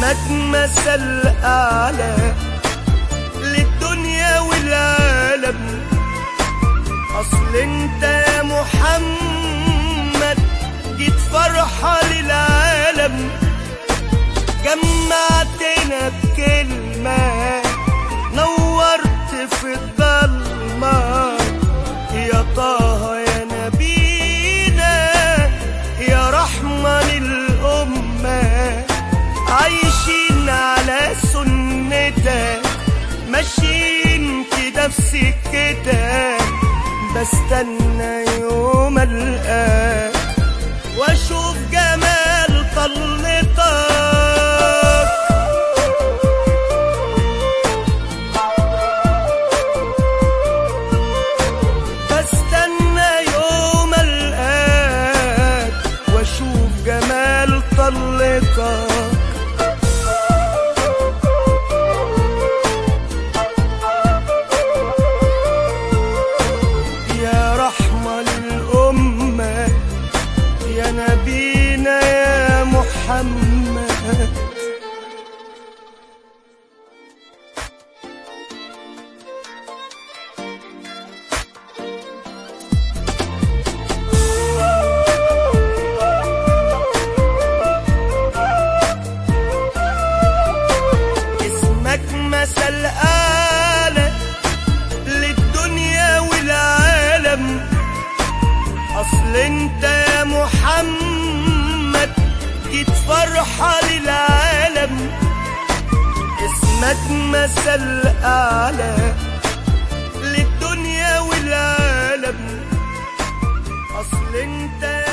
اسمك مثل أعلى للدنيا والعالم أصل أنت يا محمد جيت فرحة للعالم جمعتنا بكلمة نورت في الضلمة يا طه يا نبينا يا رحمة للأمة عايشين على سنتك ماشيين كده في سكتك بستنى يوم الآن واشوف جمال طلتك بستنى يوم الآن واشوف جمال طلتك يا رحمة للأمة يا نبينا يا محمد اسمك مثل آلة للدنيا والعالم أصل أنت يا محمد جيت فرحة للعالم اسمك مثل أعلى للدنيا والعالم أصل أنت يا